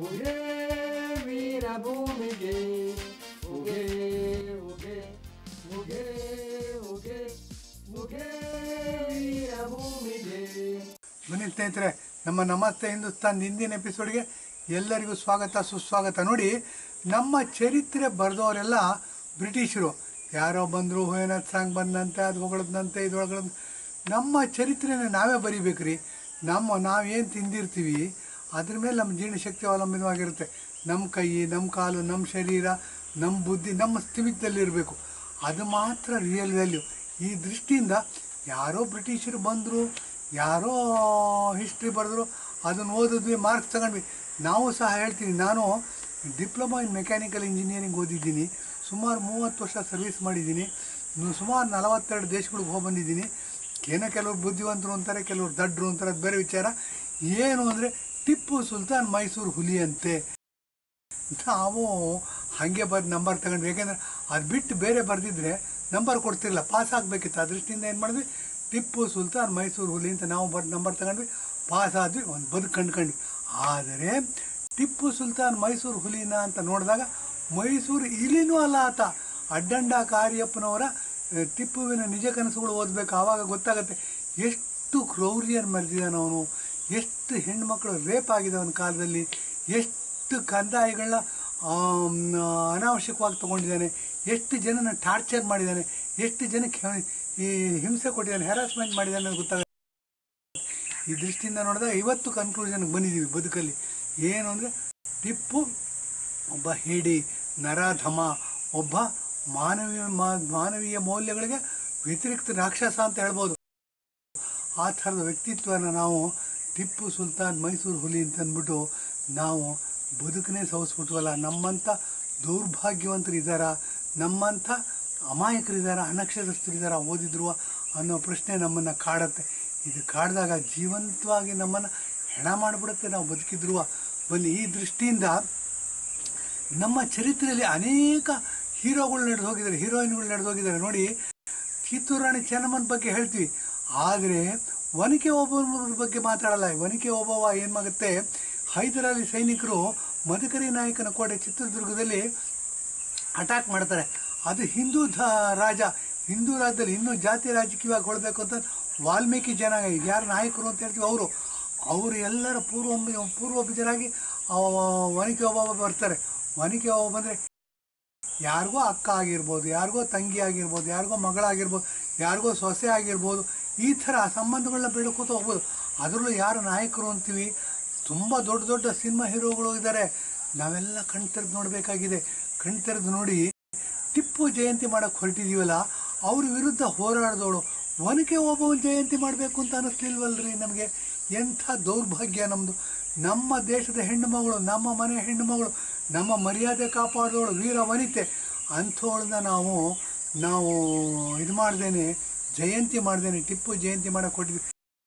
ಉಗೆ ವೀರ ಭೂಮಿಗೆ ಉಗೆ ಉಗೆ ಉಗೆ ಉಗೆ ಉಗೆ ವೀರ ಭೂಮಿಗೆ ಬನ್ನಿ ಸ್ನೇಹಿತರೆ ನಮ್ಮ ನಮಸ್ತೆ ಹಿಂದೂಸ್ತಾನ್ ಹಿಂದಿನ ಎಪಿಸೋಡ್ಗೆ ಎಲ್ಲರಿಗೂ ಸ್ವಾಗತ ಸುಸ್ವಾಗತ ನೋಡಿ ನಮ್ಮ ಚರಿತ್ರೆ ಬರೆದವರೆಲ್ಲ ಬ್ರಿಟಿಷರು ಯಾರೋ ಬಂದರು ಹೂಯನಾಥ್ ಸಾಂಗ್ ಬಂದಂತೆ ಅದು ಹೊಗಳದಂತೆ ಇದು ಹೊಗಳದ್ ನಮ್ಮ ಚರಿತ್ರೆನ ನಾವೇ ಬರಿಬೇಕ್ರಿ ನಮ್ಮ ನಾವೇನು ತಿಂದಿರ್ತೀವಿ ಅದ್ರ ಮೇಲೆ ನಮ್ಮ ಜೀರ್ಣಶಕ್ತಿ ಅವಲಂಬಿತವಾಗಿರುತ್ತೆ ನಮ್ಮ ಕೈ ನಮ್ಮ ಕಾಲು ನಮ್ಮ ಶರೀರ ನಮ್ಮ ಬುದ್ಧಿ ನಮ್ಮ ಸ್ಥಿಮಿತದಲ್ಲಿರಬೇಕು ಅದು ಮಾತ್ರ ರಿಯಲ್ ವ್ಯಾಲ್ಯೂ ಈ ದೃಷ್ಟಿಯಿಂದ ಯಾರೋ ಬ್ರಿಟಿಷರು ಬಂದರು ಯಾರೋ ಹಿಸ್ಟ್ರಿ ಬರೆದ್ರು ಅದನ್ನು ಓದಿದ್ವಿ ಮಾರ್ಕ್ಸ್ ತಗೊಂಡ್ವಿ ನಾವು ಸಹ ಹೇಳ್ತೀನಿ ನಾನು ಡಿಪ್ಲೊಮಾ ಇನ್ ಮೆಕ್ಯಾನಿಕಲ್ ಇಂಜಿನಿಯರಿಂಗ್ ಓದಿದ್ದೀನಿ ಸುಮಾರು ಮೂವತ್ತು ವರ್ಷ ಸರ್ವಿಸ್ ಮಾಡಿದ್ದೀನಿ ಇನ್ನು ಸುಮಾರು ನಲವತ್ತೆರಡು ದೇಶಗಳಿಗೆ ಹೋಗಿ ಬಂದಿದ್ದೀನಿ ಏನೋ ಕೆಲವರು ಬುದ್ಧಿವಂತರು ಅಂತಾರೆ ಕೆಲವರು ದಡ್ರು ಅಂತಾರೆ ಅದು ಬೇರೆ ವಿಚಾರ ಏನು ಅಂದರೆ ಟಿಪ್ಪು ಸುಲ್ತಾನ್ ಮೈಸೂರು ಹುಲಿ ಅಂತೆ ನಾವು ಹಾಗೆ ಬರ್ದು ನಂಬರ್ ತಗೊಂಡ್ವಿ ಯಾಕೆಂದರೆ ಅದು ಬಿಟ್ಟು ಬೇರೆ ಬರೆದಿದ್ರೆ ನಂಬರ್ ಕೊಡ್ತಿರಲಿಲ್ಲ ಪಾಸ್ ಆಗಬೇಕಿತ್ತು ಆ ದೃಷ್ಟಿಯಿಂದ ಏನು ಮಾಡಿದ್ವಿ ಟಿಪ್ಪು ಸುಲ್ತಾನ್ ಮೈಸೂರು ಹುಲಿ ಅಂತ ನಾವು ಬರ್ದು ನಂಬರ್ ತಗೊಂಡ್ವಿ ಪಾಸ್ ಆದ್ವಿ ಒಂದು ಬದುಕು ಕಂಡ್ಕೊಂಡ್ವಿ ಆದರೆ ಟಿಪ್ಪು ಸುಲ್ತಾನ್ ಮೈಸೂರು ಹುಲಿನ ಅಂತ ನೋಡಿದಾಗ ಮೈಸೂರು ಇಲಿನೂ ಅಲ್ಲ ಆತ ಅಡ್ಡಂಡ ಕಾರ್ಯಪ್ಪನವರ ಆ, ಟಿಪ್ಪುವಿನ ನಿಜ ಕನಸುಗಳು ಓದಬೇಕು ಆವಾಗ ಗೊತ್ತಾಗುತ್ತೆ ಎಷ್ಟು ಕ್ರೌರ್ಯನ್ ಮರೆದಿದ್ದಾನೆ ಅವನು ಎಷ್ಟು ಹೆಣ್ಮಕ್ಳು ರೇಪ್ ಆಗಿದೆ ಅವನ ಕಾಲದಲ್ಲಿ ಎಷ್ಟು ಕಂದಾಯಗಳನ್ನ ಆಮ್, ಅನಾವಶ್ಯಕವಾಗಿ ತೊಗೊಂಡಿದ್ದಾನೆ ಎಷ್ಟು ಜನನ ಟಾರ್ಚರ್ ಮಾಡಿದ್ದಾನೆ ಎಷ್ಟು ಜನಕ್ಕೆ ಹೆ- ಈ ಹಿಂಸೆ ಕೊಟ್ಟಿದ್ದಾನೆ ಹ್ಯಾರಾಸ್ಮೆಂಟ್ ಮಾಡಿದ್ದಾನೆ ಅಂತ ಗೊತ್ತಾಗುತ್ತೆ ಈ ದೃಷ್ಟಿಯಿಂದ ನೋಡಿದಾಗ ಇವತ್ತು ಕನ್ಕ್ಲೂಷನ್ಗೆ ಬಂದಿದ್ದೀವಿ ಬದುಕಲ್ಲಿ ಏನು ಅಂದರೆ ಟಿಪ್ಪು ಒಬ್ಬ ಹೇಡಿ ನರಾಧಮ ಒಬ್ಬ ಮಾನವೀಯ ಮಾ- ಮಾನವೀಯ ಮೌಲ್ಯಗಳಿಗೆ ವ್ಯತಿರಿಕ್ತ ರಾಕ್ಷಸ ಅಂತ ಹೇಳ್ಬೋದು ಆ ಥರದ ವ್ಯಕ್ತಿತ್ವನ ನಾವು ಟಿಪ್ಪು ಸುಲ್ತಾನ್ ಮೈಸೂರು ಹುಲಿ ಅಂತ ಅಂದ್ಬಿಟ್ಟು ನಾವು ಬದುಕನೇ ಸವಿಸ್ಬಿಟ್ವಲ್ಲ ನಮ್ಮಂಥ ದೌರ್ಭಾಗ್ಯವಂತರು ಇದ್ದಾರ ನಮ್ಮಂಥ ಅಮಾಯಕರಿದ್ದಾರ ಅನಕ್ಷರಸ್ಥರಿದ್ದಾರ ಓದಿದ್ರು ಅನ್ನೋ ಪ್ರಶ್ನೆ ನಮ್ಮನ್ನು ಕಾಡುತ್ತೆ ಇದು ಕಾಡಿದಾಗ ಜೀವಂತವಾಗಿ ನಮ್ಮನ್ನು ಹೆಣ ಮಾಡಿಬಿಡುತ್ತೆ ನಾವು ಬದುಕಿದ್ರು ಬನ್ನಿ ಈ ದೃಷ್ಟಿಯಿಂದ ನಮ್ಮ ಚರಿತ್ರೆಯಲ್ಲಿ ಅನೇಕ ಹೀರೋಗಳು ನಡೆದು ಹೋಗಿದ್ದಾರೆ ಹೀರೋಯಿನ್ಗಳು ನಡೆದು ಹೋಗಿದ್ದಾರೆ ನೋಡಿ ಕಿತ್ತೂರು ರಾಣಿ ಚೆನ್ನಮ್ಮನ ಬಗ್ಗೆ ಹೇಳ್ತೀವಿ ಆದರೆ ಒನಕೆ ಓಬವ್ವನ ಬಗ್ಗೆ ಮಾತಾಡಲ್ಲ ಒನಕೆ ಓಬವ್ವ ಏನಾಗುತ್ತೆ ಹೈದರಾಲಿ ಸೈನಿಕರು ಮದಕರಿ ನಾಯಕನ ಕೋಟೆ ಚಿತ್ರದುರ್ಗದಲ್ಲಿ ಅಟ್ಯಾಕ್ ಮಾಡ್ತಾರೆ ಅದು ಹಿಂದೂ ಧ ರಾಜ ಹಿಂದೂ ರಾಜ್ಯದಲ್ಲಿ ಇನ್ನೂ ಜಾತಿ ರಾಜಕೀಯವಾಗಿ ಹೊಳಬೇಕು ಅಂತ ವಾಲ್ಮೀಕಿ ಜನಾಂಗ ಈಗ ಯಾರು ನಾಯಕರು ಅಂತ ಹೇಳ್ತೀವಿ ಅವರು ಅವರು ಎಲ್ಲರ ಪೂರ್ವ ಪೂರ್ವಜರಾಗಿ ಒನಕೆ ಓಬವ್ವ ಬರ್ತಾರೆ ಒನಕೆ ಓಬವ್ವ ಬಂದರೆ ಯಾರಿಗೋ ಅಕ್ಕ ಆಗಿರ್ಬೋದು ಯಾರಿಗೋ ತಂಗಿ ಆಗಿರ್ಬೋದು ಯಾರಿಗೋ ಮಗಳಾಗಿರ್ಬೋದು ಯಾರಿಗೋ ಸೊಸೆ ಆಗಿರ್ಬೋದು ಈ ಥರ ಸಂಬಂಧಗಳನ್ನ ಬೆಳ್ಕೋತ ಹೋಗ್ಬೋದು ಅದರಲ್ಲೂ ಯಾರು ನಾಯಕರು ಅಂತೀವಿ ತುಂಬ ದೊಡ್ಡ ದೊಡ್ಡ ಸಿನಿಮಾ ಹೀರೋಗಳು ಇದ್ದಾರೆ ನಾವೆಲ್ಲ ಕಣ್ತೆರೆದು ನೋಡಬೇಕಾಗಿದೆ ಕಣ್ತೆರೆದು ನೋಡಿ ಟಿಪ್ಪು ಜಯಂತಿ ಮಾಡೋಕ್ಕೆ ಹೊರಟಿದ್ದೀವಲ್ಲ ಅವ್ರ ವಿರುದ್ಧ ಹೋರಾಡಿದವಳು ಒನಕೆ ಒಬ್ಬವನ್ ಜಯಂತಿ ಮಾಡಬೇಕು ಅಂತ ಅನ್ನಿಸ್ಲಿಲ್ವಲ್ರಿ ನಮಗೆ ಎಂಥ ದೌರ್ಭಾಗ್ಯ ನಮ್ಮದು ನಮ್ಮ ದೇಶದ ಹೆಣ್ಣು ಮಗಳು ನಮ್ಮ ಮನೆ ಹೆಣ್ಣು ಮಗಳು ನಮ್ಮ ಮರ್ಯಾದೆ ಕಾಪಾಡೋಳು ವೀರ ವನಿತೆ ಅಂಥವಳನ್ನ ನಾವು ನಾವು ಇದು ಮಾಡ್ದೇನೆ ಜಯಂತಿ ಮಾಡ್ದೇನೆ ಟಿಪ್ಪು ಜಯಂತಿ ಮಾಡಕ್ಕೆ ಕೊಟ್ಟಿದ್ವಿ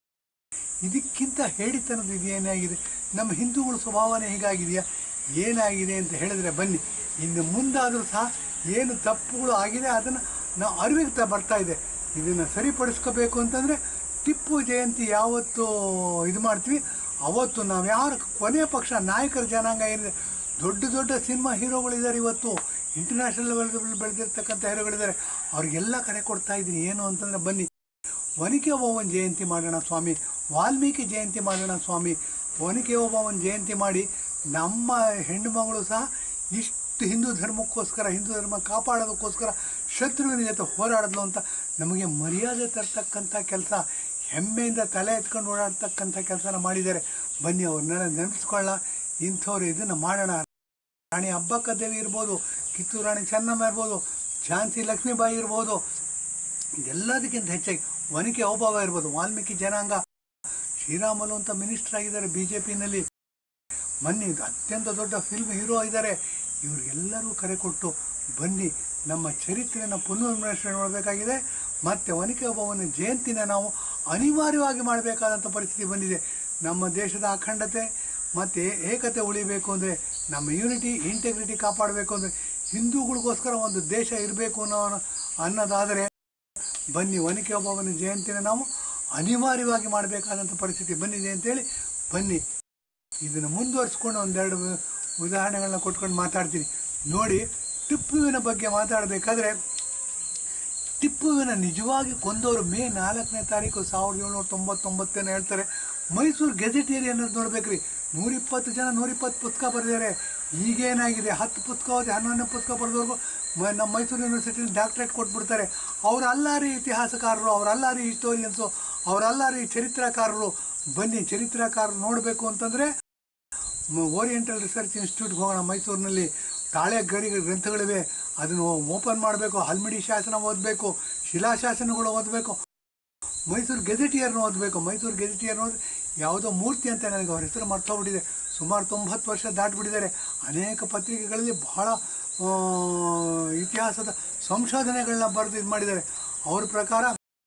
ಇದಕ್ಕಿಂತ ಹೇಳಿತನದ ಇದು ಏನಾಗಿದೆ ನಮ್ಮ ಹಿಂದೂಗಳ ಸ್ವಭಾವನೇ ಹೀಗಾಗಿದೆಯಾ ಏನಾಗಿದೆ ಅಂತ ಹೇಳಿದ್ರೆ ಬನ್ನಿ ಇನ್ನು ಮುಂದಾದರೂ ಸಹ ಏನು ತಪ್ಪುಗಳು ಆಗಿದೆ ಅದನ್ನು ನಾವು ಅರಿವಿಗೆ ತ ಬರ್ತಾ ಇದೆ ಇದನ್ನು ಸರಿಪಡಿಸ್ಕೋಬೇಕು ಅಂತಂದರೆ ಟಿಪ್ಪು ಜಯಂತಿ ಯಾವತ್ತು ಇದು ಮಾಡ್ತೀವಿ ಅವತ್ತು ನಾವು ಯಾರು ಕೊನೆಯ ಪಕ್ಷ ನಾಯಕರ ಜನಾಂಗ ಏನಿದೆ ದೊಡ್ಡ ದೊಡ್ಡ ಸಿನಿಮಾ ಹೀರೋಗಳಿದ್ದಾರೆ ಇವತ್ತು ಇಂಟರ್ನ್ಯಾಷನಲ್ ಲೆವೆಲ್ ಬೆಳೆದಿರ್ತಕ್ಕಂಥ ಹೀರೋಗಳಿದ್ದಾರೆ ಅವ್ರಿಗೆಲ್ಲ ಕರೆ ಕೊಡ್ತಾ ಇದ್ದೀನಿ ಏನು ಅಂತಂದರೆ ಬನ್ನಿ ಒನಕೆ ಓಬವ್ವನ ಜಯಂತಿ ಮಾಡೋಣ ಸ್ವಾಮಿ ವಾಲ್ಮೀಕಿ ಜಯಂತಿ ಮಾಡೋಣ ಸ್ವಾಮಿ ಒನಕೆ ಓಬವ್ವನ ಜಯಂತಿ ಮಾಡಿ ನಮ್ಮ ಹೆಣ್ಣು ಮಗಳು ಸಹ ಇಷ್ಟು ಹಿಂದೂ ಧರ್ಮಕ್ಕೋಸ್ಕರ ಹಿಂದೂ ಧರ್ಮ ಕಾಪಾಡೋದಕ್ಕೋಸ್ಕರ ಶತ್ರುವಿನ ಜೊತೆ ಹೋರಾಡಿದ್ಲು ಅಂತ ನಮಗೆ ಮರ್ಯಾದೆ ತರ್ತಕ್ಕಂಥ ಕೆಲಸ ಹೆಮ್ಮೆಯಿಂದ ತಲೆ ಎತ್ಕೊಂಡು ಓಡಾಡ್ತಕ್ಕಂಥ ಕೆಲಸನ ಮಾಡಿದ್ದಾರೆ ಬನ್ನಿ ಅವ್ರನ್ನೆಲ್ಲ ನೆನೆಸ್ಕೊಳ್ಳ ಇಂಥವ್ರು ಇದನ್ನು ಮಾಡೋಣ ರಾಣಿ ಅಬ್ಬಕ್ಕ ದೇವಿ ಇರ್ಬೋದು ಕಿತ್ತೂರು ರಾಣಿ ಚೆನ್ನಮ್ಮ ಇರ್ಬೋದು ಝಾನ್ಸಿ ಲಕ್ಷ್ಮೀಬಾಯಿ ಇರ್ಬೋದು ಇದೆಲ್ಲದಕ್ಕಿಂತ ಹೆಚ್ಚಾಗಿ ಒನಕೆ ಓಬವ್ವ ಇರ್ಬೋದು ವಾಲ್ಮೀಕಿ ಜನಾಂಗ ಶ್ರೀರಾಮಲು ಅಂತ ಮಿನಿಸ್ಟರ್ ಆಗಿದ್ದಾರೆ ಬಿ ಜೆ ಪಿನಲ್ಲಿ ಮೊನ್ನೆ ಇದು ಅತ್ಯಂತ ದೊಡ್ಡ ಫಿಲ್ಮ್ ಹೀರೋ ಇದ್ದಾರೆ ಇವರಿಗೆಲ್ಲರೂ ಕರೆ ಕೊಟ್ಟು ಬನ್ನಿ ನಮ್ಮ ಚರಿತ್ರೆಯನ್ನು ಪುನರ್ವಿಮರ್ಶನೆ ಮಾಡಬೇಕಾಗಿದೆ ಮತ್ತು ಒನಕೆ ಓಬವ್ವನ ಜಯಂತಿನ ನಾವು ಅನಿವಾರ್ಯವಾಗಿ ಮಾಡಬೇಕಾದಂಥ ಪರಿಸ್ಥಿತಿ ಬಂದಿದೆ ನಮ್ಮ ದೇಶದ ಅಖಂಡತೆ ಮತ್ತು ಏಕತೆ ಉಳಿಬೇಕು ಅಂದರೆ ನಮ್ಮ ಯೂನಿಟಿ ಇಂಟೆಗ್ರಿಟಿ ಕಾಪಾಡಬೇಕು ಅಂದರೆ ಹಿಂದೂಗಳಿಗೋಸ್ಕರ ಒಂದು ದೇಶ ಇರಬೇಕು ಅನ್ನೋ ಅನ್ನೋದಾದರೆ ಬನ್ನಿ ಒನಕೆ ಓಬವ್ವನ ಜಯಂತಿನ ನಾವು ಅನಿವಾರ್ಯವಾಗಿ ಮಾಡಬೇಕಾದಂಥ ಪರಿಸ್ಥಿತಿ ಬಂದಿದೆ ಅಂತೇಳಿ ಬನ್ನಿ ಇದನ್ನು ಮುಂದುವರಿಸ್ಕೊಂಡು ಒಂದೆರಡು ಉದಾಹರಣೆಗಳನ್ನ ಕೊಟ್ಕೊಂಡು ಮಾತಾಡ್ತೀನಿ ನೋಡಿ ಟಿಪ್ಪುವಿನ ಬಗ್ಗೆ ಮಾತಾಡಬೇಕಾದ್ರೆ ಟಿಪ್ಪುವಿನ ನಿಜವಾಗಿ ಕೊಂದವರು ಮೇ ನಾಲ್ಕನೇ ತಾರೀಕು ಸಾವಿರದ ಏಳ್ನೂರ ತೊಂಬತ್ತೊಂಬತ್ತೇನು ಹೇಳ್ತಾರೆ ಮೈಸೂರು ಗೆಜೆಟೇರಿಯನ್ ಅಂತ ನೋಡ್ಬೇಕ್ರಿ ನೂರಿಪ್ಪತ್ತು ಜನ ನೂರಿಪ್ಪತ್ತು ಪುಸ್ತಕ ಬರೆದಿದ್ದಾರೆ ಈಗೇನಾಗಿದೆ ಹತ್ತು ಪುಸ್ತಕ ಓದಿ ಹನ್ನೊಂದನೇ ಪುಸ್ತಕ ಬರೆದವ್ರಿಗೂ ಮ ನಮ್ಮ ಮೈಸೂರು ಯೂನಿವರ್ಸಿಟಿಲಿ ಡಾಕ್ಟ್ರೇಟ್ ಕೊಟ್ಬಿಡ್ತಾರೆ ಅವರಲ್ಲ ರೀ ಇತಿಹಾಸಕಾರರು ಅವರಲ್ಲ ರೀ ಹಿಸ್ಟೋರಿಯನ್ಸು ಅವರಲ್ಲ ರೀ ಚರಿತ್ರಕಾರರು ಬನ್ನಿ ಚರಿತ್ರಕಾರರು ನೋಡಬೇಕು ಅಂತಂದರೆ ಓರಿಯೆಂಟಲ್ ರಿಸರ್ಚ್ ಇನ್ಸ್ಟಿಟ್ಯೂಟ್ಗೆ ಹೋಗೋಣ ಮೈಸೂರಿನಲ್ಲಿ ತಾಳೆ ಗರಿ ಗ್ರಂಥಗಳಿವೆ ಅದನ್ನು ಓಪನ್ ಮಾಡಬೇಕು ಹಲ್ಮಿಡಿ ಶಾಸನ ಓದಬೇಕು ಶಿಲಾಶಾಸನಗಳು ಓದಬೇಕು ಮೈಸೂರು ಗೆಜೆಟಿಯರ್ನ ಓದಬೇಕು ಮೈಸೂರು ಗೆಜೆಟಿಯರ್ನ ಓದಿ ಯಾವುದೋ ಮೂರ್ತಿ ಅಂತ ನನಗೆ ಅವ್ರ ಹೆಸರು ಮರ್ತೋಗ್ಬಿಟ್ಟಿದೆ ಸುಮಾರು ತೊಂಬತ್ತು ವರ್ಷ ದಾಟಿಬಿಟ್ಟಿದ್ದಾರೆ ಅನೇಕ ಪತ್ರಿಕೆಗಳಲ್ಲಿ ಬಹಳ ಆ, ಇತಿಹಾಸದ ಸಂಶೋಧನೆಗಳನ್ನ ಬರೆದು ಇದು ಮಾಡಿದ್ದಾರೆ ಅವ್ರ ಪ್ರಕಾರ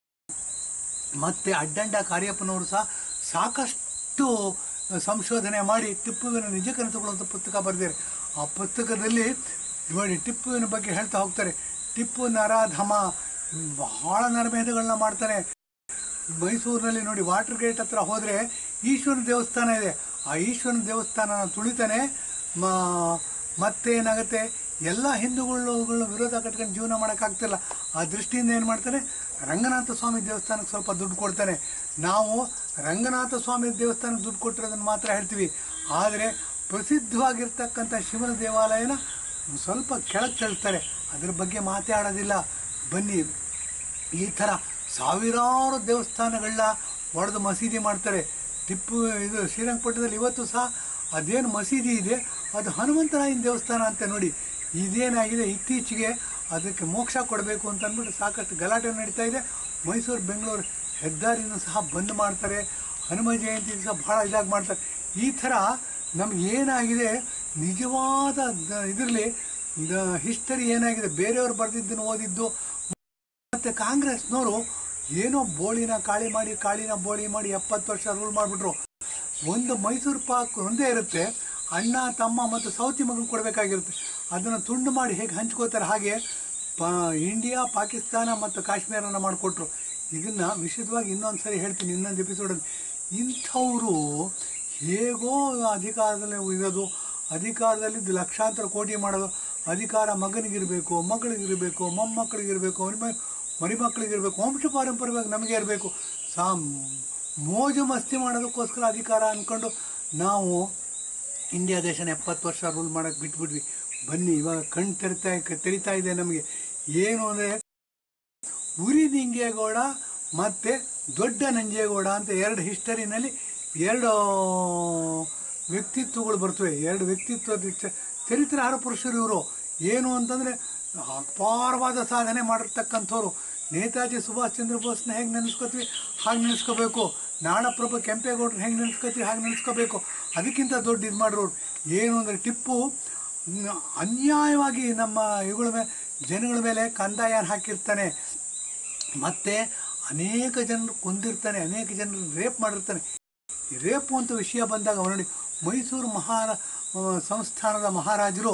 ಮತ್ತು ಅಡ್ಡಂಡ ಕಾರ್ಯಪ್ಪನವರು ಸಹ ಸಾಕಷ್ಟು ಸಂಶೋಧನೆ ಮಾಡಿ ಟಿಪ್ಪುವಿನ ನಿಜ ಕನಸುಗಳು ಅಂತ ಪುಸ್ತಕ ಬರೆದಿದ್ದಾರೆ ಆ ಪುಸ್ತಕದಲ್ಲಿ ನೋಡಿ ಟಿಪ್ಪುವಿನ ಬಗ್ಗೆ ಹೇಳ್ತಾ ಹೋಗ್ತಾರೆ ಟಿಪ್ಪು ನರಾಧಮ ಬಹಳ ನರಮೇಧಗಳನ್ನ ಮಾಡ್ತಾನೆ ಮೈಸೂರಿನಲ್ಲಿ ನೋಡಿ ವಾಟರ್ ಗೇಟ್ ಹತ್ರ ಹೋದರೆ ಈಶ್ವರನ ದೇವಸ್ಥಾನ ಇದೆ ಆ ಈಶ್ವರನ ದೇವಸ್ಥಾನನ ತುಳಿತಾನೆ ಮ ಮತ್ತೇನಾಗುತ್ತೆ ಎಲ್ಲ ಹಿಂದೂಗಳು ವಿರೋಧ ಕಟ್ಕೊಂಡು ಜೀವನ ಮಾಡೋಕ್ಕಾಗ್ತಿಲ್ಲ ಆ ದೃಷ್ಟಿಯಿಂದ ಏನು ಮಾಡ್ತಾನೆ ರಂಗನಾಥ ಸ್ವಾಮಿ ದೇವಸ್ಥಾನಕ್ಕೆ ಸ್ವಲ್ಪ ದುಡ್ಡು ಕೊಡ್ತಾನೆ ನಾವು ರಂಗನಾಥ ಸ್ವಾಮಿ ದೇವಸ್ಥಾನಕ್ಕೆ ದುಡ್ಡು ಕೊಟ್ಟಿರೋದನ್ನು ಮಾತ್ರ ಹೇಳ್ತೀವಿ ಆದರೆ ಪ್ರಸಿದ್ಧವಾಗಿರ್ತಕ್ಕಂಥ ಶಿವನ ದೇವಾಲಯನ ಸ್ವಲ್ಪ ಕೆಳಗೆ ತಳ್ತಾರೆ ಅದ್ರ ಬಗ್ಗೆ ಮಾತಾಡೋದಿಲ್ಲ ಬನ್ನಿ ಈ ಥರ ಸಾವಿರಾರು ದೇವಸ್ಥಾನಗಳನ್ನ ಒಡೆದು ಮಸೀದಿ ಮಾಡ್ತಾರೆ ಟಿಪ್ಪು ಇದು ಶ್ರೀರಂಗಪಟ್ಟಣದಲ್ಲಿ ಇವತ್ತು ಸಹ ಅದೇನು ಮಸೀದಿ ಇದೆ ಅದು ಹನುಮಂತರಾಯನ ದೇವಸ್ಥಾನ ಅಂತ ನೋಡಿ ಇದೇನಾಗಿದೆ ಇತ್ತೀಚೆಗೆ ಅದಕ್ಕೆ ಮೋಕ್ಷ ಕೊಡಬೇಕು ಅಂತ ಅಂದ್ಬಿಟ್ಟು ಸಾಕಷ್ಟು ಗಲಾಟೆ ನಡೀತಾ ಇದೆ ಮೈಸೂರು ಬೆಂಗಳೂರು ಹೆದ್ದಾರಿನೂ ಸಹ ಬಂದ್ ಮಾಡ್ತಾರೆ ಹನುಮ ಜಯಂತಿ ಸಹ ಭಾಳ ಇದಾಗಿ ಮಾಡ್ತಾರೆ ಈ ಥರ ನಮ್ಗೆ ಏನಾಗಿದೆ ನಿಜವಾದ ಇದರಲ್ಲಿ ಹಿಸ್ಟರಿ ಏನಾಗಿದೆ ಬೇರೆಯವ್ರು ಬರೆದಿದ್ದನ್ನು ಓದಿದ್ದು ಮತ್ತು ಕಾಂಗ್ರೆಸ್ನವರು ಏನೋ ಬೋಳಿನ ಕಾಳಿ ಮಾಡಿ ಕಾಳಿನ ಬೋಳಿ ಮಾಡಿ ಎಪ್ಪತ್ತು ವರ್ಷ ರೂಲ್ ಮಾಡಿಬಿಟ್ರು ಒಂದು ಮೈಸೂರು ಪಾಕ್ ಒಂದೇ ಇರುತ್ತೆ ಅಣ್ಣ ತಮ್ಮ ಮತ್ತು ಸೌತಿ ಮಗನ ಕೊಡಬೇಕಾಗಿರುತ್ತೆ ಅದನ್ನು ತುಂಡು ಮಾಡಿ ಹೇಗೆ ಹಂಚ್ಕೋತಾರೆ ಹಾಗೆ ಪಾ ಇಂಡಿಯಾ ಪಾಕಿಸ್ತಾನ ಮತ್ತು ಕಾಶ್ಮೀರನ ಮಾಡಿಕೊಟ್ರು ಇದನ್ನು ವಿಶದವಾಗಿ ಇನ್ನೊಂದು ಸರಿ ಹೇಳ್ತೀನಿ ಇನ್ನೊಂದು ಎಪಿಸೋಡಲ್ಲಿ ಇಂಥವರು ಹೇಗೋ ಅಧಿಕಾರದಲ್ಲಿ ಇರೋದು ಅಧಿಕಾರದಲ್ಲಿ ಲಕ್ಷಾಂತರ ಕೋಟಿ ಮಾಡೋದು ಅಧಿಕಾರ ಮಗನಿಗಿರಬೇಕು ಮಗಳಿಗಿರಬೇಕು ಮೊಮ್ಮಕ್ಕಳಿಗಿರಬೇಕು ಮರಿ ಮರಿಮಕ್ಕಳಿಗಿರಬೇಕು ವಂಶ ಪಾರಂಪರ್ಯವಾಗಿ ನಮಗೆ ಇರಬೇಕು ಸಾ ಮೋಜು ಮಸ್ತಿ ಮಾಡೋದಕ್ಕೋಸ್ಕರ ಅಧಿಕಾರ ಅಂದ್ಕೊಂಡು ನಾವು ಇಂಡಿಯಾ ದೇಶನ ಎಪ್ಪತ್ತು ವರ್ಷ ರೂಲ್ ಮಾಡೋಕ್ಕೆ ಬಿಟ್ಬಿಟ್ವಿ ಬನ್ನಿ ಇವಾಗ ಕಣ್ ತೆರಿತಾ ತೆರಿತಾ ಇದೆ ನಮಗೆ ಏನು ಅಂದರೆ ಉರಿ ನಿಂಗೇಗೌಡ ಮತ್ತು ದೊಡ್ಡ ನಂಜೇಗೌಡ ಅಂತ ಎರಡು ಹಿಸ್ಟರಿನಲ್ಲಿ ಎರಡು ವ್ಯಕ್ತಿತ್ವಗಳು ಬರ್ತವೆ ಎರಡು ವ್ಯಕ್ತಿತ್ವದ ಚ- ಚರಿತ್ರಾರ್ಹ ಪುರುಷರು ಇವರು ಏನು ಅಂತಂದರೆ ಅಪಾರವಾದ ಸಾಧನೆ ಮಾಡಿರ್ತಕ್ಕಂಥವ್ರು ನೇತಾಜಿ ಸುಭಾಷ್ ಚಂದ್ರ ಬೋಸ್ನ ಹೇಗೆ ನೆನೆಸ್ಕೋತೀವಿ ಹಾಗೆ ನೆನೆಸ್ಕೋಬೇಕು ನಾಡಪ್ರಭು ಕೆಂಪೇಗೌಡರು ಹೆಂಗೆ ನೆನೆಸ್ಕೋತೀವಿ ಹಾಗೆ ನೆನೆಸ್ಕೋಬೇಕು ಅದಕ್ಕಿಂತ ದೊಡ್ಡ ಇದು ಮಾಡಿರೋರು ಏನು ಅಂದರೆ ಟಿಪ್ಪು ನ- ಅನ್ಯಾಯವಾಗಿ ನಮ್ಮ ಇವುಗಳ ಮೇಲೆ ಜನಗಳ ಮೇಲೆ ಕಂದಾಯ ಹಾಕಿರ್ತಾನೆ ಮತ್ತು ಅನೇಕ ಜನರು ಕೊಂದಿರ್ತಾನೆ ಅನೇಕ ಜನರು ರೇಪ್ ಮಾಡಿರ್ತಾನೆ ಈ ರೇಪು ಅಂತ ವಿಷಯ ಬಂದಾಗ ನೋಡಿ ಮೈಸೂರು ಮಹಾರ ಆ, ಸಂಸ್ಥಾನದ ಮಹಾರಾಜರು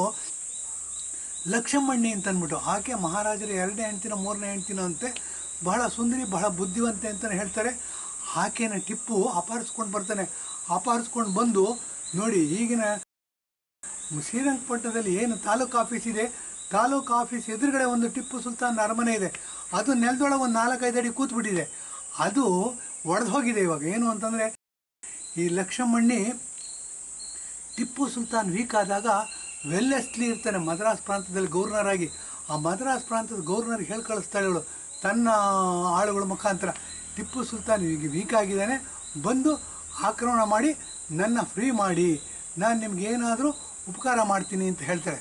ಲಕ್ಷಮ್ಮಣ್ಣಿ ಅಂತ ಅಂದ್ಬಿಟ್ಟು ಆಕೆ ಮಹಾರಾಜರ ಎರಡನೇ ಹೆಂಡ್ತಿನ ಮೂರನೇ ಹೆಂಡ್ತಿನ ಅಂತೆ ಬಹಳ ಸುಂದರಿ ಬಹಳ ಬುದ್ಧಿವಂತೆ ಅಂತಲೇ ಹೇಳ್ತಾರೆ ಆಕೆನ ಟಿಪ್ಪು ಅಪಹರಿಸ್ಕೊಂಡು ಬರ್ತಾನೆ ಅಪಹರಿಸ್ಕೊಂಡು ಬಂದು ನೋಡಿ ಈಗಿನ ಶ್ರೀರಂಗಪಟ್ಟಣದಲ್ಲಿ ಏನು ತಾಲೂಕು ಆಫೀಸ್ ಇದೆ ತಾಲೂಕು ಆಫೀಸ್ ಎದುರುಗಡೆ ಒಂದು ಟಿಪ್ಪು ಸುಲ್ತಾನ್ ಅರಮನೆ ಇದೆ ಅದು ನೆಲದೊಳಗೆ ಒಂದು ನಾಲ್ಕೈದು ಅಡಿ ಕೂತ್ಬಿಟ್ಟಿದೆ ಅದು ಒಡೆದು ಹೋಗಿದೆ ಇವಾಗ ಏನು ಅಂತಂದರೆ ಈ ಲಕ್ಷಮಣ್ಣಿ ಟಿಪ್ಪು ಸುಲ್ತಾನ್ ವೀಕ್ ಆದಾಗ ವೆಲ್ಲೆಸ್ಲಿ ಇರ್ತಾನೆ ಮದ್ರಾಸ್ ಪ್ರಾಂತದಲ್ಲಿ ಗವರ್ನರ್ ಆಗಿ ಆ ಮದ್ರಾಸ್ ಪ್ರಾಂತದ ಗವರ್ನರ್ಗೆ ಹೇಳಿ ಕಳಿಸ್ತಾಳೆ ಇವಳು ತನ್ನ ಆಳುಗಳ ಮುಖಾಂತರ ಟಿಪ್ಪು ಸುಲ್ತಾನ್ ಈಗ ವೀಕ್ ಆಗಿದ್ದಾನೆ ಬಂದು ಆಕ್ರಮಣ ಮಾಡಿ ನನ್ನ ಫ್ರೀ ಮಾಡಿ ನಾನು ನಿಮ್ಗೆ ಏನಾದರೂ ಉಪಕಾರ ಮಾಡ್ತೀನಿ ಅಂತ ಹೇಳ್ತಾರೆ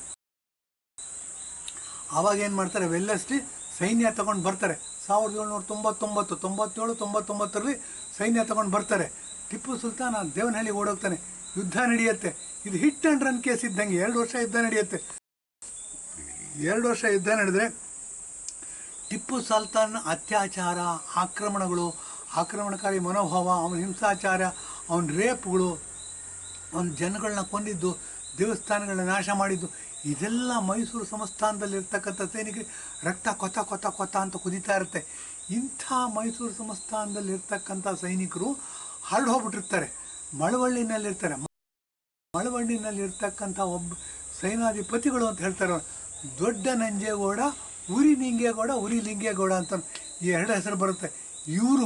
ಆವಾಗ ಏನು ಮಾಡ್ತಾರೆ ವೆಲ್ಲೆಸ್ಲಿ ಸೈನ್ಯ ತಗೊಂಡು ಬರ್ತಾರೆ ಸಾವಿರದ ಏಳ್ನೂರ ತೊಂಬತ್ತೊಂಬತ್ತು ತೊಂಬತ್ತೇಳು ತೊಂಬತ್ತೊಂಬತ್ತರಲ್ಲಿ ಸೈನ್ಯ ತಗೊಂಡು ಬರ್ತಾರೆ ಟಿಪ್ಪು ಸುಲ್ತಾನ್ ಆ ದೇವನಹಳ್ಳಿಗೆ ಓಡೋಗ್ತಾನೆ ಯುದ್ಧ ನಡೆಯುತ್ತೆ ಇದು ಹಿಟ್ ಆ್ಯಂಡ್ ರನ್ ಕೇಸ್ ಇದ್ದಂಗೆ ಎರಡು ವರ್ಷ ಯುದ್ಧ ನಡೆಯುತ್ತೆ ಎರಡು ವರ್ಷ ಯುದ್ಧ ನಡೆದರೆ ಟಿಪ್ಪು ಸುಲ್ತಾನ್ ಅತ್ಯಾಚಾರ ಆಕ್ರಮಣಗಳು ಆಕ್ರಮಣಕಾರಿ ಮನೋಭಾವ ಅವನ ಹಿಂಸಾಚಾರ ಅವನ ರೇಪ್ಗಳು ಅವನ ಜನಗಳನ್ನ ಕೊಂದಿದ್ದು ದೇವಸ್ಥಾನಗಳನ್ನ ನಾಶ ಮಾಡಿದ್ದು ಇದೆಲ್ಲ ಮೈಸೂರು ಸಂಸ್ಥಾನದಲ್ಲಿ ಇರ್ತಕ್ಕಂಥ ಸೈನಿಕರಿಗೆ ರಕ್ತ ಕೊತ ಕೊತ ಕೊತ ಅಂತ ಕುದೀತಾ ಇರುತ್ತೆ ಇಂಥ ಮೈಸೂರು ಸಂಸ್ಥಾನದಲ್ಲಿ ಇರ್ತಕ್ಕಂಥ ಸೈನಿಕರು ಹರಡು ಹೋಗ್ಬಿಟ್ಟಿರ್ತಾರೆ ಮಳವಳ್ಳಿನಲ್ಲಿರ್ತಾರೆ ಮಳವಳ್ಳಿನಲ್ಲಿ ಇರ್ತಕ್ಕಂಥ ಒಬ್ಬ ಸೈನಾಧಿಪತಿಗಳು ಅಂತ ಹೇಳ್ತಾರೆ ಅವ್ರು. ದೊಡ್ಡ ನಂಜೇಗೌಡ ಉರಿ ನಿಂಗೇಗೌಡ ಉರಿ ಲಿಂಗೇಗೌಡ ಅಂತ ಈ ಎರಡು ಹೆಸರು ಬರುತ್ತೆ ಇವರು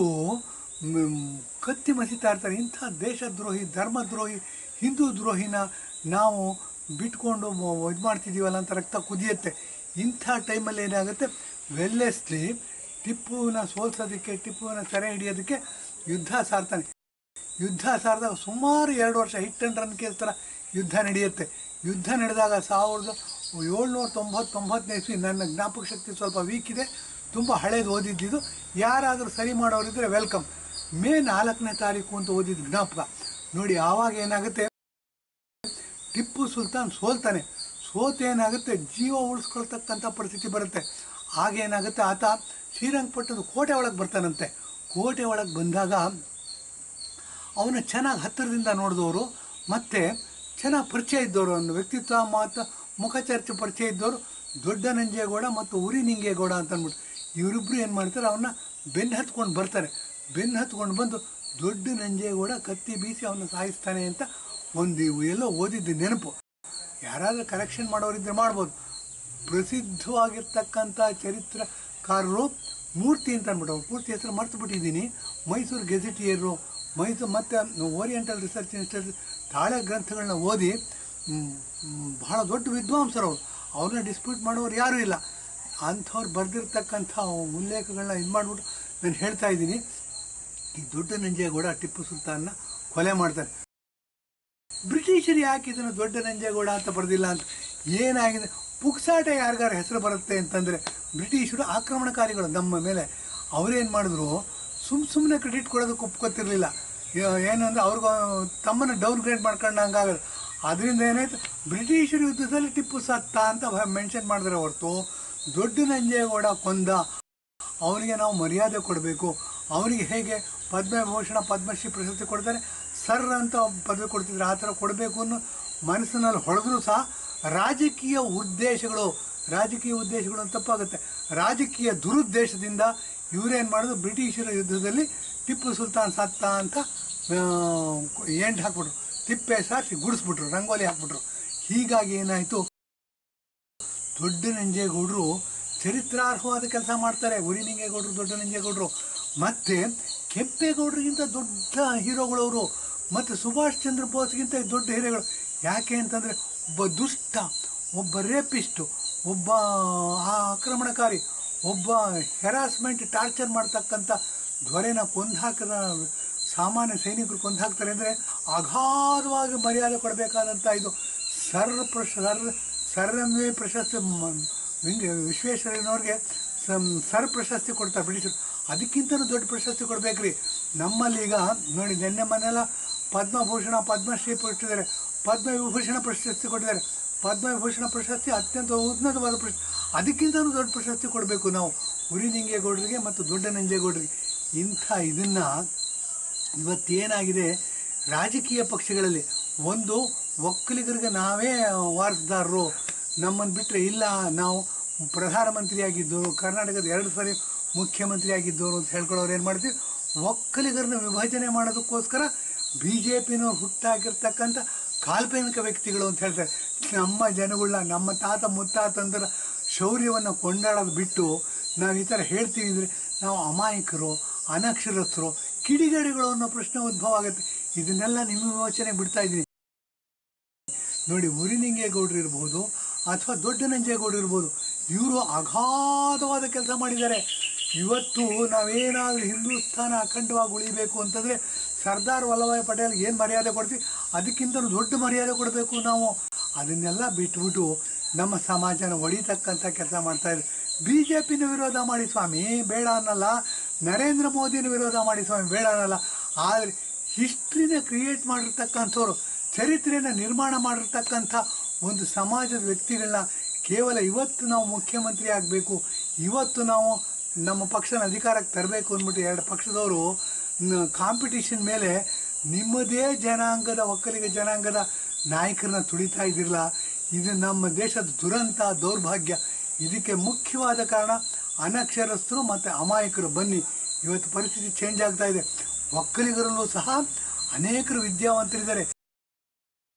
ಕತ್ತಿ ಮಸಿತಾ ಇರ್ತಾರೆ ಇಂಥ ದೇಶದ್ರೋಹಿ ಧರ್ಮದ್ರೋಹಿ ಹಿಂದೂ ದ್ರೋಹಿನ ನಾವು ಬಿಟ್ಕೊಂಡು ಇದು ಮಾಡ್ತಿದ್ದೀವಲ್ಲ ಅಂತ ರಕ್ತ ಕುದಿಯುತ್ತೆ ಇಂಥ ಟೈಮಲ್ಲಿ ಏನಾಗುತ್ತೆ ವೆಲ್ಲೆಸ್ಲಿ ಟಿಪ್ಪುವಿನ ಸೋಲ್ಸೋದಕ್ಕೆ ಟಿಪ್ಪುವಿನ ಸೆರೆ ಹಿಡಿಯೋದಕ್ಕೆ ಯುದ್ಧ ಸಾರ್ತಾನೆ ಯುದ್ಧ ಸಾರಿದಾಗ ಸುಮಾರು ಎರಡು ವರ್ಷ ಹಿಟ್ ಆ್ಯಂಡ್ ರನ್ ಕೇಸ್ ಥರ ಯುದ್ಧ ನಡೆಯುತ್ತೆ ಯುದ್ಧ ನಡೆದಾಗ ಸಾವಿರದ ಏಳ್ನೂರ ತೊಂಬತ್ತೊಂಬತ್ತನೇ ಇಸ್ವಿ ನನ್ನ ಜ್ಞಾಪಕ ಶಕ್ತಿ ಸ್ವಲ್ಪ ವೀಕ್ ಇದೆ ತುಂಬ ಹಳೇದು ಓದಿದ್ದಿದ್ದು ಯಾರಾದರೂ ಸರಿ ಮಾಡೋರಿದ್ದರೆ ವೆಲ್ಕಮ್ ಮೇ ನಾಲ್ಕನೇ ತಾರೀಕು ಅಂತ ಓದಿದ್ದು ಜ್ಞಾಪಕ ನೋಡಿ ಆವಾಗ ಏನಾಗುತ್ತೆ ಟಿಪ್ಪು ಸುಲ್ತಾನ್ ಸೋಲ್ತಾನೆ ಸೋತ ಏನಾಗುತ್ತೆ ಜೀವ ಉಳಿಸ್ಕೊಳ್ತಕ್ಕಂಥ ಪರಿಸ್ಥಿತಿ ಬರುತ್ತೆ ಆಗ ಏನಾಗುತ್ತೆ ಆತ ಶ್ರೀರಂಗಪಟ್ಟಣದ ಕೋಟೆ ಒಳಗೆ ಬರ್ತಾನಂತೆ ಕೋಟೆ ಒಳಗೆ ಬಂದಾಗ ಅವನು ಚೆನ್ನಾಗಿ ಹತ್ತಿರದಿಂದ ನೋಡಿದವರು ಮತ್ತು ಚೆನ್ನಾಗಿ ಪರಿಚಯ ಇದ್ದವರು ಒಂದು ವ್ಯಕ್ತಿತ್ವ ಮತ್ತು ಮುಖಚರ್ಚೆ ಪರಿಚಯ ಇದ್ದವರು ದೊಡ್ಡ ನಂಜೇಗೌಡ ಮತ್ತು ಉರಿ ನಿಂಗೇಗೌಡ ಅಂತ ಅಂದ್ಬಿಟ್ಟು ಇವರಿಬ್ಬರು ಏನು ಮಾಡ್ತಾರೆ ಅವನ್ನ ಬೆನ್ನು ಹತ್ಕೊಂಡು ಬರ್ತಾರೆ ಬೆನ್ನು ಹತ್ಕೊಂಡು ಬಂದು ದೊಡ್ಡ ನಂಜೇಗೌಡ ಕತ್ತಿ ಬೀಸಿ ಅವನ್ನ ಸಾಯಿಸ್ತಾನೆ ಅಂತ ಒಂದು ಎಲ್ಲೋ ಓದಿದ್ದು ನೆನಪು ಯಾರಾದರೂ ಕರೆಕ್ಷನ್ ಮಾಡೋರಿದ್ರೆ ಮಾಡ್ಬೋದು ಪ್ರಸಿದ್ಧವಾಗಿರ್ತಕ್ಕಂಥ ಚರಿತ್ರಕಾರರು ಮೂರ್ತಿ ಅಂತ ಅಂದ್ಬಿಟ್ಟು ಅವ್ರ ಪೂರ್ತಿ ಹೆಸರು ಮರ್ತು ಬಿಟ್ಟಿದ್ದೀನಿ ಮೈಸೂರು ಗೆಜೆಟಿಯರು ಮೈಸೂರು ಮತ್ತು ಓರಿಯೆಂಟಲ್ ರಿಸರ್ಚ್ ಇನ್ಸ್ಟಿಟ್ಯೂಟ್ ತಾಳೆ ಗ್ರಂಥಗಳನ್ನ ಓದಿ ಮ್, ಮ್, ಬಹಳ ದೊಡ್ಡ ವಿದ್ವಾಂಸರು ಅವರು ಅವ್ರನ್ನ ಡಿಸ್ಪ್ಯೂಟ್ ಮಾಡೋರು ಯಾರೂ ಇಲ್ಲ ಅಂಥವ್ರು ಬರೆದಿರ್ತಕ್ಕಂಥ ಉಲ್ಲೇಖಗಳನ್ನ ಇದು ಮಾಡಿಬಿಟ್ಟು ನಾನು ಹೇಳ್ತಾ ಇದ್ದೀನಿ ಈ ದೊಡ್ಡ ನಂಜೇಗೌಡ ಟಿಪ್ಪು ಸುಲ್ತಾನ್ನ ಕೊಲೆ ಮಾಡ್ತಾರೆ ಬ್ರಿಟಿಷರು ಯಾಕೆ ಇದನ್ನು ದೊಡ್ಡ ನಂಜೇಗೌಡ ಅಂತ ಬರೆದಿಲ್ಲ ಅಂತ ಏನಾಗಿದೆ ಪುಕ್ಸಾಟ ಯಾರಿಗಾರ ಹೆಸರು ಬರುತ್ತೆ ಅಂತಂದರೆ ಬ್ರಿಟಿಷರು ಆಕ್ರಮಣಕಾರಿಗಳು ನಮ್ಮ ಮೇಲೆ ಅವರೇನು ಮಾಡಿದ್ರು ಸುಮ್ಮ ಸುಮ್ಮನೆ ಕ್ರೆಡಿಟ್ ಕೊಡೋದಕ್ಕೆ ಒಪ್ಕೋತಿರ್ಲಿಲ್ಲ ಯ- ಏನಂದ್ರೆ ಅವ್ರಿಗೂ ತಮ್ಮನ್ನು ಡೌನ್ ಗ್ರೇಡ್ ಮಾಡ್ಕೊಂಡಂಗಾಗಲ್ಲ ಅದರಿಂದ ಏನಾಯ್ತು ಬ್ರಿಟಿಷರ ಯುದ್ಧದಲ್ಲಿ ಟಿಪ್ಪು ಸತ್ತ ಅಂತ ಮೆನ್ಷನ್ ಮಾಡಿದ್ರೆ ಹೊರತು ದೊಡ್ಡ ನಂಜೇಗೌಡ ಕೊಂದ ಅವನಿಗೆ ನಾವು ಮರ್ಯಾದೆ ಕೊಡಬೇಕು ಅವನಿಗೆ ಹೇಗೆ ಪದ್ಮಭೂಷಣ ಪದ್ಮಶ್ರೀ ಪ್ರಶಸ್ತಿ ಕೊಡ್ತಾರೆ ಸರ್ ಅಂತ ಪದವಿ ಕೊಡ್ತಿದ್ರೆ ಆ ಥರ ಕೊಡಬೇಕು ಅನ್ನೋ ಮನಸ್ಸಿನಲ್ಲಿ ಹೊಡೆದ್ರೂ ಸಹ ರಾಜಕೀಯ ಉದ್ದೇಶಗಳು ರಾಜಕೀಯ ಉದ್ದೇಶಗಳು ಅಂತ ತಪ್ಪಾಗುತ್ತೆ ರಾಜಕೀಯ ದುರುದ್ದೇಶದಿಂದ ಇವರೇನು ಮಾಡಿದ್ರು ಬ್ರಿಟಿಷರ ಯುದ್ಧದಲ್ಲಿ ಟಿಪ್ಪು ಸುಲ್ತಾನ್ ಸತ್ತ ಅಂತ ಎಂಟು ಹಾಕ್ಬಿಟ್ರು ತಿಪ್ಪೆ ಸಾರಿಸಿ ಗುಡಿಸ್ಬಿಟ್ರು ರಂಗೋಲಿ ಹಾಕ್ಬಿಟ್ರು ಹೀಗಾಗಿ ಏನಾಯಿತು ದೊಡ್ಡ ನಂಜೇಗೌಡರು ಚರಿತ್ರಾರ್ಹವಾದ ಕೆಲಸ ಮಾಡ್ತಾರೆ ಉರಿನಿಂಗೇಗೌಡರು ದೊಡ್ಡ ನಂಜೇಗೌಡರು ಮತ್ತು ಕೆಂಪೇಗೌಡರಿಗಿಂತ ದೊಡ್ಡ ಹೀರೋಗಳವರು ಮತ್ತು ಸುಭಾಷ್ ಚಂದ್ರ ಬೋಸ್ಗಿಂತ ದೊಡ್ಡ ಹೀರೋಗಳು ಯಾಕೆ ಅಂತಂದರೆ ಒಬ್ಬ ದುಷ್ಟ ಒಬ್ಬ ರೇಪಿಸ್ಟು ಒಬ್ಬ ಆ ಆಕ್ರಮಣಕಾರಿ ಒಬ್ಬ ಹೆರಾಸ್ಮೆಂಟ್ ಟಾರ್ಚರ್ ಮಾಡ್ತಕ್ಕಂಥ ಧ್ವರೆನ ಕೊಂದು ಹಾಕಿದ ಸಾಮಾನ್ಯ ಸೈನಿಕರು ಕೊಂದು ಹಾಕ್ತಾರೆ ಅಂದರೆ ಅಗಾಧವಾಗಿ ಮರ್ಯಾದೆ ಕೊಡಬೇಕಾದಂಥ ಇದು ಸರ್ ಪ್ರಶ ಸರ್ ಸರ್ ಎಂದೇ ಪ್ರಶಸ್ತಿ ಮ- ವಿಂಗ- ವಿಶ್ವೇಶ್ವರಯ್ಯನವ್ರಿಗೆ ಸಂ ಸರ್ ಪ್ರಶಸ್ತಿ ಕೊಡ್ತಾರೆ ಬ್ರಿಟಿಷರು ಅದಕ್ಕಿಂತಲೂ ದೊಡ್ಡ ಪ್ರಶಸ್ತಿ ಕೊಡ್ಬೇಕ್ರಿ ನಮ್ಮಲ್ಲಿ ಈಗ ನೋಡಿ ನಿನ್ನೆ ಮನೆಲ್ಲ ಪದ್ಮಭೂಷಣ ಪದ್ಮಶ್ರೀ ಕೊಟ್ಟಿದ್ದಾರೆ ಪದ್ಮವಿಭೂಷಣ ಪ್ರಶಸ್ತಿ ಕೊಟ್ಟಿದ್ದಾರೆ ಪದ್ಮವಿಭೂಷಣ ಪ್ರಶಸ್ತಿ ಅತ್ಯಂತ ಉನ್ನತವಾದ ಪ್ರಶಸ್ತಿ ಅದಕ್ಕಿಂತಲೂ ದೊಡ್ಡ ಪ್ರಶಸ್ತಿ ಕೊಡಬೇಕು ನಾವು ಉರಿನಿಂಗೇಗೌಡರಿಗೆ ಮತ್ತು ದೊಡ್ಡ ನಂಜೇಗೌಡರಿಗೆ ಇಂಥ ಇದನ್ನು ಇವತ್ತೇನಾಗಿದೆ ರಾಜಕೀಯ ಪಕ್ಷಗಳಲ್ಲಿ ಒಂದು ಒಕ್ಕಲಿಗರಿಗೆ ನಾವೇ ವಾರಸ್ದಾರರು ನಮ್ಮನ್ನು ಬಿಟ್ಟರೆ ಇಲ್ಲ ನಾವು ಪ್ರಧಾನಮಂತ್ರಿ ಆಗಿದ್ದವರು ಕರ್ನಾಟಕದ ಎರಡು ಸರಿ ಮುಖ್ಯಮಂತ್ರಿ ಆಗಿದ್ದವರು ಅಂತ ಹೇಳ್ಕೊಳ್ಳೋರು ಏನು ಮಾಡ್ತೀವಿ ಒಕ್ಕಲಿಗರನ್ನ ವಿಭಜನೆ ಮಾಡೋದಕ್ಕೋಸ್ಕರ ಬಿ ಜೆ ಪಿನವ್ರು ಹುಟ್ಟಾಕಿರ್ತಕ್ಕಂಥ ಕಾಲ್ಪನಿಕ ವ್ಯಕ್ತಿಗಳು ಅಂತ ಹೇಳ್ತಾರೆ ನಮ್ಮ ಜನಗಳನ್ನ ನಮ್ಮ ತಾತ ಮುತ್ತಾತಂದರ ಶೌರ್ಯವನ್ನು ಕೊಂಡಾಡೋದು ಬಿಟ್ಟು ನಾವು ಈ ಥರ ಹೇಳ್ತೀವಿ ಅಂದರೆ ನಾವು ಅಮಾಯಕರು ಅನಕ್ಷರಸ್ಥರು ಕಿಡಿಗೇಡಿಗಳು ಅನ್ನೋ ಪ್ರಶ್ನೆ ಉದ್ಭವ ಆಗುತ್ತೆ ಇದನ್ನೆಲ್ಲ ನಿಮ್ಮ ವಿಮೋಚನೆ ಬಿಡ್ತಾ ಇದ್ದೀನಿ ನೋಡಿ ಉರಿನಿಂಗೇಗೌಡರು ಇರ್ಬೋದು ಅಥವಾ ದೊಡ್ಡ ನಂಜೇಗೌಡರು ಇರ್ಬೋದು ಇವರು ಅಗಾಧವಾದ ಕೆಲಸ ಮಾಡಿದ್ದಾರೆ ಇವತ್ತು ನಾವೇನಾದರೂ ಹಿಂದೂಸ್ತಾನ ಅಖಂಡವಾಗಿ ಉಳಿಬೇಕು ಅಂತಂದರೆ ಸರ್ದಾರ್ ವಲ್ಲಭಾಯ್ ಪಟೇಲ್ ಏನು ಮರ್ಯಾದೆ ಕೊಡ್ತೀವಿ ಅದಕ್ಕಿಂತಲೂ ದೊಡ್ಡ ಮರ್ಯಾದೆ ಕೊಡಬೇಕು ನಾವು ಅದನ್ನೆಲ್ಲ ಬಿಟ್ಬಿಟ್ಟು ನಮ್ಮ ಸಮಾಜನ ಒಡಿತಕ್ಕಂಥ ಕೆಲಸ ಮಾಡ್ತಾಯಿದ್ದಾರೆ ಬಿ ಜೆ ಪಿನ ವಿರೋಧ ಮಾಡಿ ಸ್ವಾಮಿ ಬೇಡ ಅನ್ನಲ್ಲ ನರೇಂದ್ರ ಮೋದಿನ ವಿರೋಧ ಮಾಡಿ ಸ್ವಾಮಿ ಬೇಡ ಅನ್ನಲ್ಲ ಆದರೆ ಹಿಸ್ಟ್ರಿನ ಕ್ರಿಯೇಟ್ ಮಾಡಿರ್ತಕ್ಕಂಥವ್ರು ಚರಿತ್ರೆಯನ್ನು ನಿರ್ಮಾಣ ಮಾಡಿರ್ತಕ್ಕಂಥ ಒಂದು ಸಮಾಜದ ವ್ಯಕ್ತಿಗಳನ್ನ ಕೇವಲ ಇವತ್ತು ನಾವು ಮುಖ್ಯಮಂತ್ರಿ ಆಗಬೇಕು ಇವತ್ತು ನಾವು ನಮ್ಮ ಪಕ್ಷನ ಅಧಿಕಾರಕ್ಕೆ ತರಬೇಕು ಅಂದ್ಬಿಟ್ಟು ಎರಡು ಪಕ್ಷದವರು ಕಾಂಪಿಟಿಷನ್ ಮೇಲೆ ನಿಮ್ಮದೇ ಜನಾಂಗದ ಒಕ್ಕಲಿಗ ಜನಾಂಗದ ನಾಯಕರನ್ನ ತುಳಿತಾ ಇದ್ದಿರಲ್ಲ ಇದು ನಮ್ಮ ದೇಶದ ದುರಂತ ದೌರ್ಭಾಗ್ಯ ಇದಕ್ಕೆ ಮುಖ್ಯವಾದ ಕಾರಣ ಅನಕ್ಷರಸ್ಥರು ಮತ್ತು ಅಮಾಯಕರು ಬನ್ನಿ ಇವತ್ತು ಪರಿಸ್ಥಿತಿ ಚೇಂಜ್ ಆಗ್ತಾ ಇದೆ ಒಕ್ಕಲಿಗರಲ್ಲೂ ಸಹ ಅನೇಕರು ವಿದ್ಯಾವಂತರಿದ್ದಾರೆ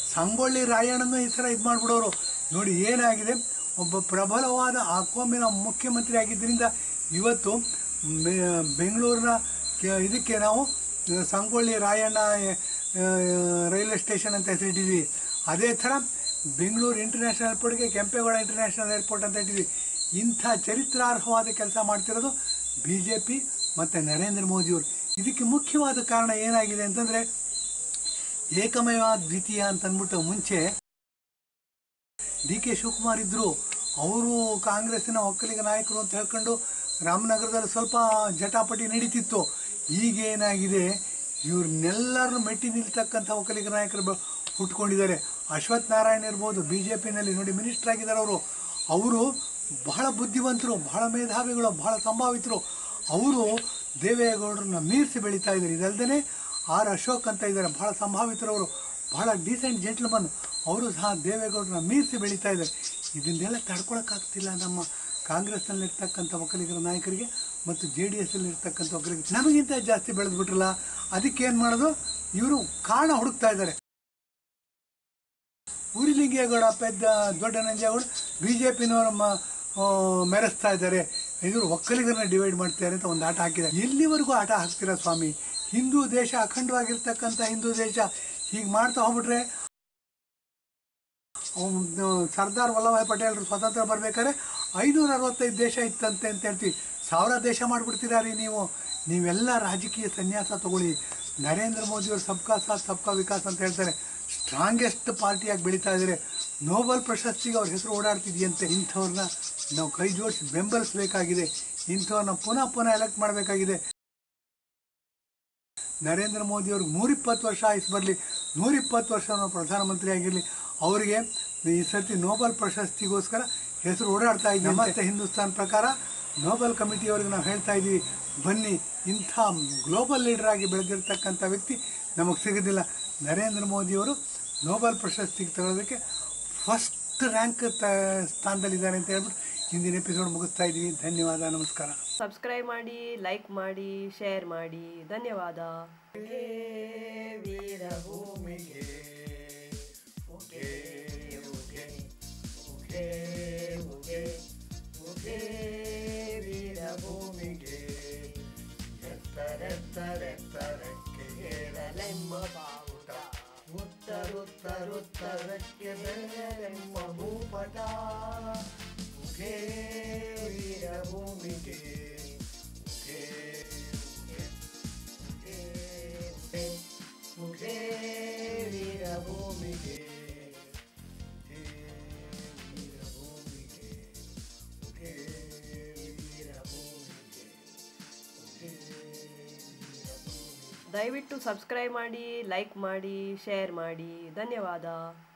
ಸಂಗೊಳ್ಳಿ ರಾಯಣ್ಣನ ಈ ಥರ ಇದು ಮಾಡಿಬಿಡೋರು ನೋಡಿ ಏನಾಗಿದೆ ಒಬ್ಬ ಪ್ರಬಲವಾದ ಆಕ್ವಾಮಿನ ಮುಖ್ಯಮಂತ್ರಿ ಆಗಿದ್ದರಿಂದ ಇವತ್ತು ಬೆ- ಬೆಂಗಳೂರಿನ ಕೆ- ಇದಕ್ಕೆ ನಾವು ಆ, ಸಂಗೊಳ್ಳಿ ರಾಯಣ್ಣ ಆ, ರೈಲ್ವೆ ಸ್ಟೇಷನ್ ಅಂತ ಹೆಸರಿಟ್ಟಿದ್ವಿ ಅದೇ ಥರ ಬೆಂಗಳೂರು ಇಂಟರ್ನ್ಯಾಷನಲ್ ಏರ್ಪೋರ್ಟ್ಗೆ ಕೆಂಪೇಗೌಡ ಇಂಟರ್ನ್ಯಾಷನಲ್ ಏರ್ಪೋರ್ಟ್ ಅಂತ ಇಟ್ಟಿದ್ವಿ ಇಂಥ ಚರಿತ್ರಾರ್ಹವಾದ ಕೆಲಸ ಮಾಡ್ತಿರೋದು ಬಿ ಜೆ ಪಿ ಮತ್ತು ನರೇಂದ್ರ ಮೋದಿಯವರು ಇದಕ್ಕೆ ಮುಖ್ಯವಾದ ಕಾರಣ ಏನಾಗಿದೆ ಅಂತಂದರೆ ಏಕಮೇವ ದ್ವಿತೀಯ ಅಂತ ಅಂದ್ಬಿಟ್ಟು ಮುಂಚೆ ಡಿ ಕೆ ಶಿವಕುಮಾರ್ ಇದ್ದರು ಅವರು ಕಾಂಗ್ರೆಸ್ಸಿನ ಒಕ್ಕಲಿಗ ನಾಯಕರು ಅಂತ ಹೇಳ್ಕೊಂಡು ರಾಮನಗರದಲ್ಲಿ ಸ್ವಲ್ಪ ಜಟಾಪಟಿ ನಡೀತಿತ್ತು ಈಗ ಏನಾಗಿದೆ ಇವ್ರನ್ನೆಲ್ಲರನ್ನು ಮೆಟ್ಟಿ ನಿಲ್ತಕ್ಕಂಥ ಒಕ್ಕಲಿಗ ನಾಯಕರು ಬ- ಹುಟ್ಕೊಂಡಿದ್ದಾರೆ ಅಶ್ವಥ್ ನಾರಾಯಣ್ ಇರ್ಬೋದು ಬಿ ಜೆ ಪಿನಲ್ಲಿ ನೋಡಿ ಮಿನಿಸ್ಟರ್ ಆಗಿದ್ದಾರೆ ಅವರು ಅವರು ಬಹಳ ಬುದ್ಧಿವಂತರು ಬಹಳ ಮೇಧಾವಿಗಳು ಬಹಳ ಸಂಭಾವಿತರು ಅವರು ದೇವೇಗೌಡರನ್ನ ಮೀರಿಸಿ ಬೆಳೀತಾ ಇದ್ದಾರೆ ಇದಲ್ದೇ ಆರ್ ಅಶೋಕ್ ಅಂತ ಇದ್ದಾರೆ ಬಹಳ ಸಂಭಾವಿತರವರು ಬಹಳ ಡೀಸೆಂಟ್ ಜೆಂಟ್ಲ್ಮನ್ ಅವರು ಸಹ ದೇವೇಗೌಡರನ್ನ ಮೀರಿಸಿ ಬೆಳೀತಾ ಇದ್ದಾರೆ ಇದನ್ನೆಲ್ಲ ತಡ್ಕೊಳಕ್ಕಾಗ್ತಿಲ್ಲ ನಮ್ಮ ಕಾಂಗ್ರೆಸ್ನಲ್ಲಿರ್ತಕ್ಕಂಥ ಒಕ್ಕಲಿಗರ ನಾಯಕರಿಗೆ ಮತ್ತು ಜೆ ಡಿ ಎಸ್ ಇರ್ತಕ್ಕಂಥ ಒಕ್ಕಲಿಗರು ನಮಗಿಂತ ಜಾಸ್ತಿ ಬೆಳೆದ್ಬಿಟ್ರಲ್ಲ ಅದಕ್ಕೆ ಏನು ಮಾಡೋದು ಇವರು ಕಾರಣ ಹುಡುಕ್ತಾ ಇದ್ದಾರೆ ಉರಿಲಿಂಗೇಗೌಡ ಪೆದ್ದ ದೊಡ್ಡ ನಂಜೇಗೌಡ ಬಿ ಜೆ ಪಿನವರು ಮೆರೆಸ್ತಾ ಇದ್ದಾರೆ ಇವರು ಒಕ್ಕಲಿಗರನ್ನ ಡಿವೈಡ್ ಮಾಡ್ತಾರೆ ಅಂತ ಒಂದು ಆಟ ಹಾಕಿದ್ದಾರೆ ಎಲ್ಲಿವರೆಗೂ ಆಟ ಹಾಕ್ತೀರಾ ಸ್ವಾಮಿ ಹಿಂದೂ ದೇಶ ಅಖಂಡವಾಗಿರ್ತಕ್ಕಂಥ ಹಿಂದೂ ದೇಶ ಹೀಗೆ ಮಾಡ್ತಾ ಹೋಗ್ಬಿಟ್ರೆ ಅವ್ನು ಸರ್ದಾರ್ ವಲ್ಲಭಾಯ್ ಪಟೇಲ್ರು ಸ್ವತಂತ್ರ ಬರ್ಬೇಕಾದ್ರೆ ಐನೂರ ಅರವತ್ತೈದು ದೇಶ ಇತ್ತಂತೆ ಅಂತ ಹೇಳ್ತೀವಿ ಸಾವಿರ ದೇಶ ಮಾಡಿಬಿಡ್ತೀರಾ ನೀವು ನೀವೆಲ್ಲ ರಾಜಕೀಯ ಸನ್ಯಾಸ ತಗೊಳ್ಳಿ ನರೇಂದ್ರ ಮೋದಿಯವರು ಸಬ್ಕಾ ಸಾಥ್ ಸಬ್ಕಾ ವಿಕಾಸ್ ಅಂತ ಹೇಳ್ತಾರೆ ಸ್ಟ್ರಾಂಗೆಸ್ಟ್ ಪಾರ್ಟಿಯಾಗಿ ಬೆಳೀತಾ ಇದ್ದಾರೆ ನೋಬೆಲ್ ಪ್ರಶಸ್ತಿಗೆ ಅವ್ರ ಹೆಸರು ಓಡಾಡ್ತಿದೆಯಂತೆ ಇಂಥವ್ರನ್ನ ನಾವು ಕೈ ಜೋಡಿಸಿ ಬೆಂಬಲಿಸಬೇಕಾಗಿದೆ ಇಂಥವ್ರನ್ನ ಪುನಃ ಪುನಃ ಎಲೆಕ್ಟ್ ಮಾಡಬೇಕಾಗಿದೆ ನರೇಂದ್ರ ಮೋದಿ ಅವ್ರಿಗೆ ನೂರಿಪ್ಪತ್ತು ವರ್ಷ ಆಯ್ತು ಬರಲಿ ನೂರಿಪ್ಪತ್ತು ವರ್ಷ ನಾವು ಪ್ರಧಾನಮಂತ್ರಿ ಆಗಿರಲಿ ಅವರಿಗೆ ಈ ಸರ್ತಿ ನೋಬೆಲ್ ಪ್ರಶಸ್ತಿಗೋಸ್ಕರ ಹೆಸರು ಓಡಾಡ್ತಾ ಇದ್ದೀವಿ ಮತ್ತೆ ಹಿಂದೂಸ್ತಾನ್ ಪ್ರಕಾರ ನೋಬೆಲ್ ಕಮಿಟಿಯವ್ರಿಗೆ ನಾವು ಹೇಳ್ತಾ ಇದ್ದೀವಿ ಬನ್ನಿ ಇಂಥ ಗ್ಲೋಬಲ್ ಲೀಡರ್ ಆಗಿ ಬೆಳೆದಿರ್ತಕ್ಕಂಥ ವ್ಯಕ್ತಿ ನಮಗೆ ಸಿಗೋದಿಲ್ಲ ನರೇಂದ್ರ ಮೋದಿಯವರು ನೋಬೆಲ್ ಪ್ರಶಸ್ತಿಗೆ ತಗೊಳ್ಳೋದಕ್ಕೆ ಫಸ್ಟ್ ರ್ಯಾಂಕ್ ತ ಸ್ಥಾನದಲ್ಲಿದ್ದಾರೆ ಅಂತ ಹೇಳ್ಬಿಟ್ಟು ಹಿಂದಿನ ಎಪಿಸೋಡ್ ಮುಗಿಸ್ತಾ ಇದ್ದೀವಿ ಧನ್ಯವಾದ ನಮಸ್ಕಾರ ಸಬ್ಸ್ಕ್ರೈಬ್ ಮಾಡಿ ಲೈಕ್ ಮಾಡಿ ಶೇರ್ ಮಾಡಿ ಧನ್ಯವಾದ ವೀರಭೂಮಿಗೆ ಉಗೆ ಉಗೆ ಉಗೆ ಉಗೆ ಉಗೆ ವೀರಭೂಮಿಗೆ ಎತ್ತರೆತ್ತರೆತ್ತರಕ್ಕೆ ಏರಲೆಮ್ಮ ಬಾವುಟ ಉತ್ತರುತ್ತರುತ್ತರಕ್ಕೆ ಬೆಳೆಯಲೆಮ್ಮ ಭೂಪಟ ಉಗೆ ವೀರಭೂಮಿಗೆ ಉಗೆ ಉಗೆ ಮುಖೇ ವೀರಭೂಮಿಗೆ ಮುಖೇ ವೀರಭೂಮಿಗೆ ಮುಖೇ ವೀರಭೂಮಿಗೆ ಮುಖೇ ವೀರಭೂಮಿಗೆ ದಯವಿಟ್ಟು ಸಬ್ಸ್ಕ್ರೈಬ್ ಮಾಡಿ ಲೈಕ್ ಮಾಡಿ ಶೇರ್ ಮಾಡಿ ಧನ್ಯವಾದ